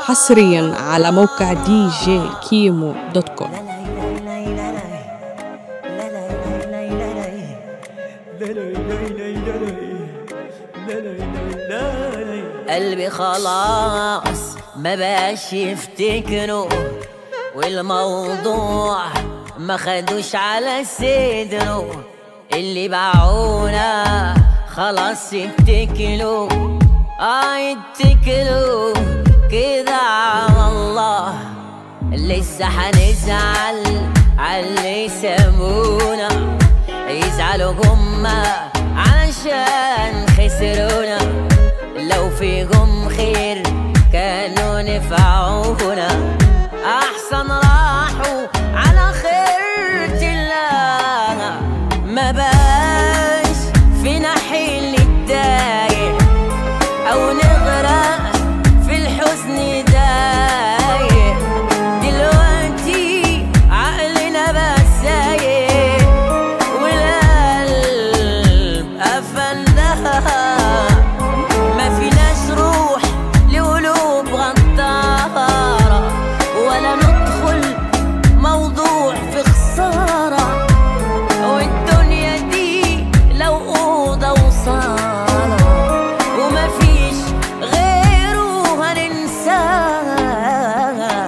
حصريا على موقع دي جي كيمو دوت كوم قلبي خلاص ما بقاش يفتكره والموضوع ما خدوش على صدره اللي باعونا خلاص يتكلوا اه يتكلوا كده على الله لسه هنزعل عاللي سابونا يزعلوا هما علشان خسرونا لو فيهم خير كانوا نفعونا احسن راحوا على خيرة الله ما بقاش فينا حيل نتضايق او نغرق في الحزن دايق دلوقتي عقلنا بقى سايق والقلب قفلناها ما فيناش روح لقلوب غدارة ولا ندخل موضوع في خسارة والدنيا دي لو أوضة وصالة وما فيش غيره هننساه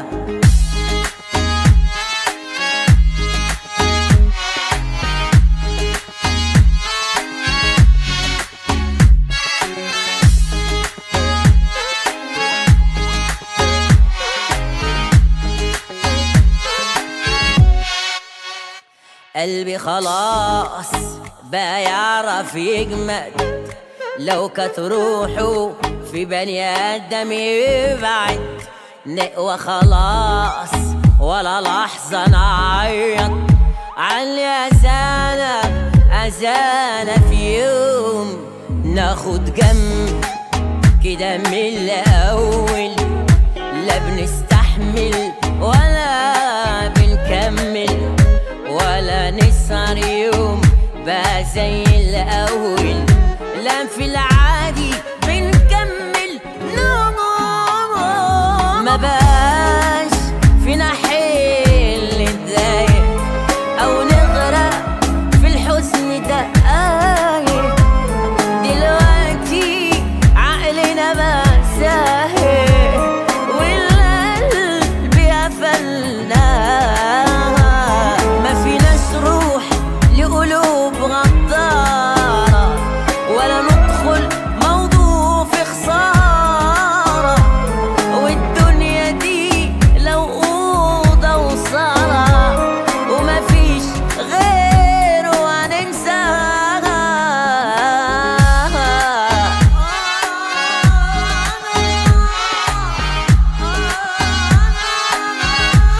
قلبي خلاص بقى يعرف يجمد لو كانت روحه في بني ادم يبعد نقوى خلاص ولا لحظة نعيط على أذانا أذانا في يوم ناخد جنب كده من الأول لا بنستحمل ولا بنكمل ولا نسهر يوم بقى زي الأول لا في العادي بنكمل نوم ما بقاش فينا حيل نتضايق أو نغرق في الحزن دقايق دلوقتي عقلنا بقى ساهر والقلب قفلناه ما فيناش روح لقلوب غدارة ولا ندخل موضوع في خسارة والدنيا دي لو أوضة وصالة وما فيش غيره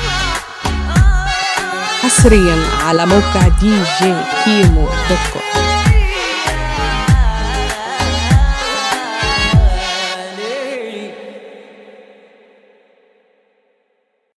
هننساها حصريا على موقع دي جي كيمو دوت كوم